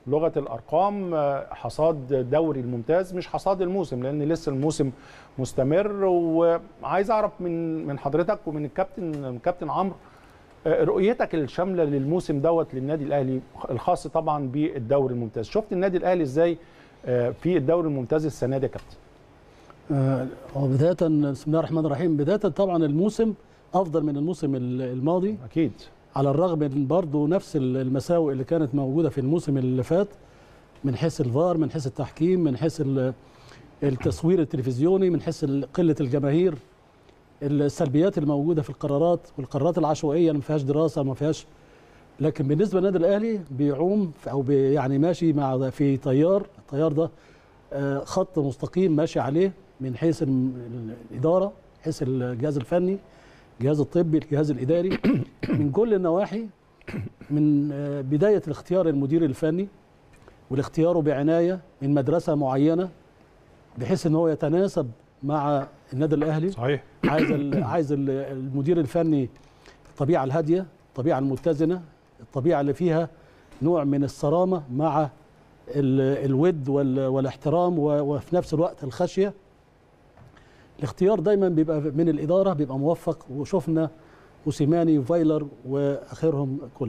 لغه الارقام آه، حصاد الدوري الممتاز مش حصاد الموسم لان لسه الموسم مستمر وعايز اعرف من من حضرتك ومن الكابتن الكابتن عمرو آه، رؤيتك الشامله للموسم دوت للنادي الاهلي الخاص طبعا بالدوري الممتاز شفت النادي الاهلي ازاي آه، في الدوري الممتاز السنه دي يا كابتن آه، هو بداية بسم الله الرحمن الرحيم بداية طبعا الموسم أفضل من الموسم ال- الماضي اكيد على الرغم من برضه نفس ال- المساوئ اللي كانت موجودة في الموسم اللي فات من حيث الفار من حيث التحكيم من حيث ال- التصوير التلفزيوني من حيث ال- قلة الجماهير السلبيات الموجودة في القرارات والقرارات العشوائية اللي ما فيهاش دراسة ما فيهاش لكن بالنسبة للنادي الأهلي بيعوم في- أو بي يعني ماشي مع في تيار التيار ده آه، خط مستقيم ماشي عليه من حيث الم- الإدارة من حيث الجهاز الفني الجهاز الطبي الجهاز الإداري من كل النواحي من آه، بداية الاختيار المدير الفني والاختياره بعناية من مدرسة معينة بحيث ان هو يتناسب مع النادي الاهلي صحيح عايز ال- عايز ال- المدير الفني الطبيعه الهاديه الطبيعه المتزنه الطبيعه اللي فيها نوع من الصرامه مع ال- الود وال- والاحترام و- وفي نفس الوقت الخشيه الاختيار دايما بيبقى من الاداره بيبقى موفق وشفنا موسيماني وفايلر واخرهم كولر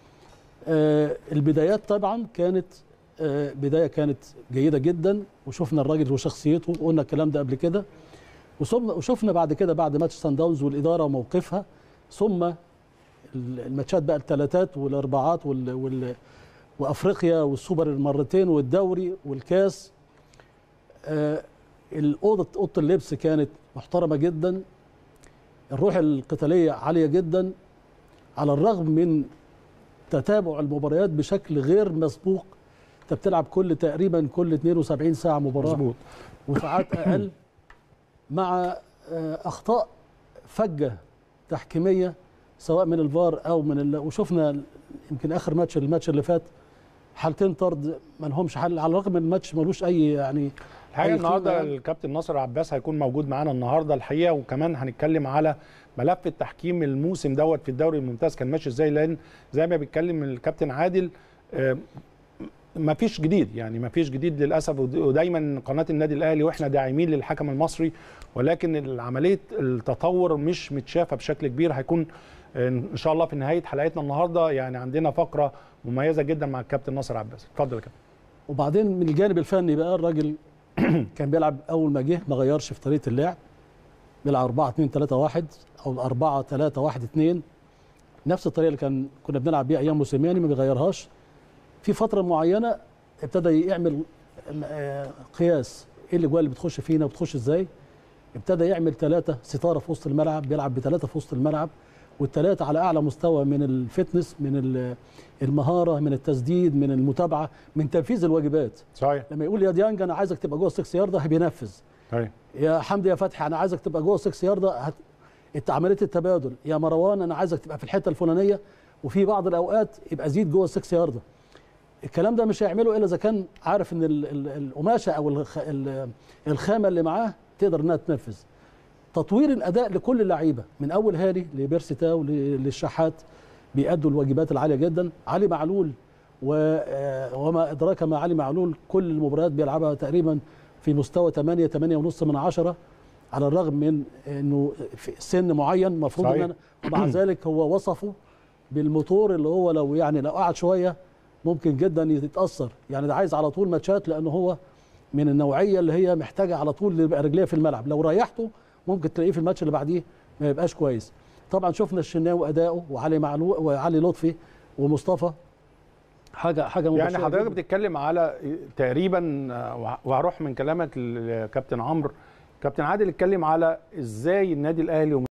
آه، البدايات طبعا كانت آه، بدايه كانت جيده جدا وشفنا الراجل وشخصيته قلنا الكلام ده قبل كده وثم وشفنا بعد كده بعد ماتش سان داونز والاداره وموقفها ثم ال- الماتشات بقى الثلاثات والاربعات وال وال وافريقيا والسوبر المرتين والدوري والكاس آه الاوضه اوضه اللبس كانت محترمه جدا الروح القتاليه عاليه جدا على الرغم من تتابع المباريات بشكل غير مسبوق انت بتلعب كل تقريبا كل 72 ساعه مباراه مظبوط وساعات اقل مع آه، اخطاء فجه تحكيميه سواء من الفار او من ال... وشفنا يمكن اخر ماتش الماتش اللي فات حالتين طرد ما لهمش حل على الرغم من الماتش ملوش اي يعني الحقيقه أي النهارده قيمة. الكابتن ناصر عباس هيكون موجود معانا النهارده الحقيقه وكمان هنتكلم على ملف التحكيم الموسم دوت في الدوري الممتاز كان ماشي ازاي لان زي ما بيتكلم الكابتن عادل آه، ما فيش جديد يعني ما فيش جديد للاسف ود- ودايما قناه النادي الاهلي واحنا داعمين للحكم المصري ولكن عمليه التطور مش متشافه بشكل كبير هيكون آه، ان شاء الله في نهايه حلقتنا النهارده يعني عندنا فقره مميزه جدا مع الكابتن ناصر عباس اتفضل يا كابتن وبعدين من الجانب الفني بقى الراجل كان بيلعب اول ما جه ما غيرش في طريقه اللعب بيلعب 4 2 3 1 او 4 3 1 2 نفس الطريقه اللي كان كنا بنلعب بيها ايام موسيماني ما بيغيرهاش في فتره معينه ابتدى يعمل آه، قياس ايه الاجوال اللي بتخش فينا وبتخش ازاي ابتدى يعمل ثلاثه ستاره في وسط الملعب بيلعب بثلاثه في وسط الملعب والثلاثه على اعلى مستوى من الفتنس من ال- المهاره من التسديد من المتابعه من تنفيذ الواجبات صحيح لما يقول يا ديانج انا عايزك تبقى جوه السكس يارده بينفذ صحيح يا حمدي يا فتحي انا عايزك تبقى جوه السكس يارده هت... انت عمليه التبادل يا مروان انا عايزك تبقى في الحته الفلانيه وفي بعض الاوقات يبقى زيد جوه السكس يارده الكلام ده مش هيعمله الا اذا كان عارف ان ال... ال... القماشه او الخ... ال... الخامه اللي معاه تقدر انها تنفذ تطوير الاداء لكل اللعيبه من اول هاني لبيرسي تاو ل- للشحات بيأدوا الواجبات العاليه جدا علي معلول و... آه، وما ادراك ما علي معلول كل المباريات بيلعبها تقريبا في مستوى 8 8 ونص من عشرة على الرغم من انه في سن معين المفروض ان صحيح. أنا ومع ذلك هو وصفه بالموتور اللي هو لو يعني لو قعد شويه ممكن جدا يتاثر يعني ده عايز على طول ماتشات لانه هو من النوعيه اللي هي محتاجه على طول يبقى رجليه في الملعب لو ريحته ممكن تلاقيه في الماتش اللي بعديه ما يبقاش كويس طبعا شفنا الشناوي اداؤه وعلي معلول وعلي لطفي ومصطفى حاجه حاجه يعني مبشرة حضرتك جداً. بتتكلم على تقريبا آه، وهروح من كلامك لكابتن عمرو كابتن عادل اتكلم على ازاي النادي الاهلي